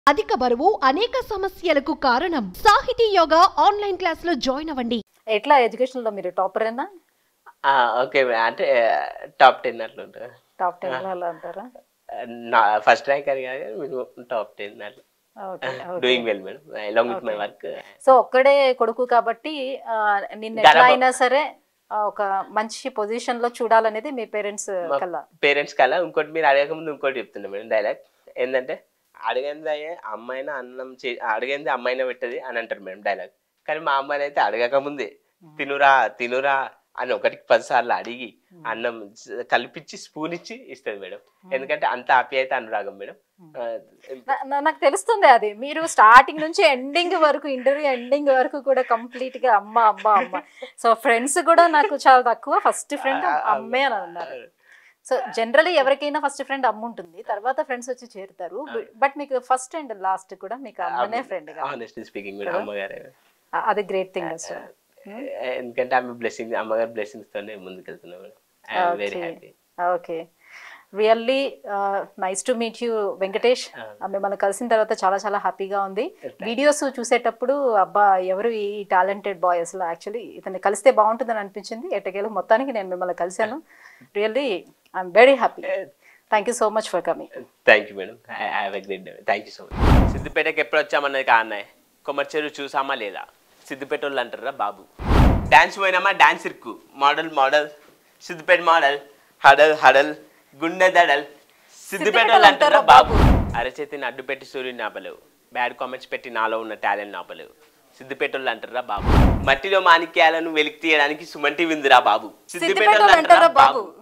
అధిక బరువు అనేక సమస్యలకు కారణం సాహితీ యోగా ఆన్లైన్ క్లాసులో జాయిన్ అవ్వండి ఎట్లా ఎడ్యుకేషన్ లో మీరు టాపర్ అయినా ఆ, ఓకే మేడం అంటే టాప్ టెన్ అట్లా ఉంటుంది టాప్ టెన్ అలా అంటారా నా ఫస్ట్ ర్యాంక్ అని కాదు కానీ మినిమం టాప్ టెన్ అట్లా okay doing well madam along with my work so ఒక్కడే కొడుకు కాబట్టి ఆ, నిన్ను ఎట్లా గర్వం. అయినా సరే ఆ, ఒక మంచి పొజిషన్ లో చూడాలనేది మీ పేరెంట్స్ కల్లా పేరెంట్స్ కల్లా ఇంకోటి మీరు అడగక ముందు ఇంకోటి చెప్తున్నా మేడం డైలాగ్ ఏంటంటే అడిగింది అయ్యే అమ్మాయినా అన్నం చే అడిగింది అమ్మాయినా పెట్టది అని అంటారు మేడం డైలాగ్ కానీ మా అమ్మాయిని అయితే అడగక ముందే తినురా తినురా అని ఒకటికి పది సార్లు అడిగి అన్నం జ- కలిపిచ్చి స్పూన్ ఇచ్చి ఇస్తుంది మేడం ఎందుకంటే అంత ఆప్యాయత అనురాగం మేడం ఆ, నా- నా- నాకు తెలుస్తుంది అది మీరు స్టార్టింగ్ నుంచి ఎండింగ్ వరకు ఇంటర్వ్యూ ఎండింగ్ వరకు కూడా కంప్లీట్ గా అమ్మ అమ్మ అమ్మ సో ఫ్రెండ్స్ కూడా నాకు చాలా తక్కువ ఫస్ట్ ఫ్రెండ్ అమ్మే అని అన్నారు సో జనరలీ ఎవరికైనా ఫస్ట్ ఫ్రెండ్ అమ్మ ఉంటుంది తర్వాత ఫ్రెండ్స్ వచ్చి చేరుతారు బట్ మీకు ఫస్ట్ అండ్ లాస్ట్ కూడా మీకు అమ్మనే ఫ్రెండ్ ఆనెస్ట్లీ స్పీకింగ్ మేడం అమ్మగారు అది గ్రేట్ థింగ్ అసలు ఎందుకంటే ఆమె బ్లెస్సింగ్ అమ్మగారి బ్లెస్సింగ్స్ తోనే ముందుకు వెళ్తున్నా madam I'm very happy okay really nice to meet you Venkatesh మిమ్మల్ని కలిసిన తర్వాత చాలా చాలా హ్యాపీగా ఉంది వీడియోస్ చూసేటప్పుడు అబ్బా ఎవరు ఈ టాలెంటెడ్ బాయ్ అసలు యాక్చువల్లీ ఇతన్ని కలిస్తే బాగుంటుందని అనిపించింది ఎట్టకేలు మొత్తానికి నేను మిమ్మల్ని కలిశాను really I'm very happy thank you so much for coming thank you madam have a great day thank you so much సిద్దిపేటకి ఎప్పుడు వచ్చామన్నది కా అన్నయ్య కొమ్మర్చెరు చూసామా లేదా సిద్దిపేట వాళ్ళు అంటారా బాబు డాన్స్ పోయినామా డాన్స్ ఇరుకు మోడల్ మోడల్ సిద్దిపేట మోడల్ హడల్ హడల్ గుండె దడల్ సిద్దిపేట వాళ్ళు అంటారా బాబు అరచేతిని అడ్డు పెట్టి సూర్యుని ఆపలేవు బ్యాడ్ కామెంట్స్ పెట్టి నాలో ఉన్న టాలెంట్ ఆపలేవు సిద్దిపేట వాళ్ళు అంటారా బాబు మట్టిలో మాణిక్యాలను వెలికి తీయడానికి సుమంటి విందిరా బాబు సిద్దిపేట వాళ్ళు అంటారా బాబు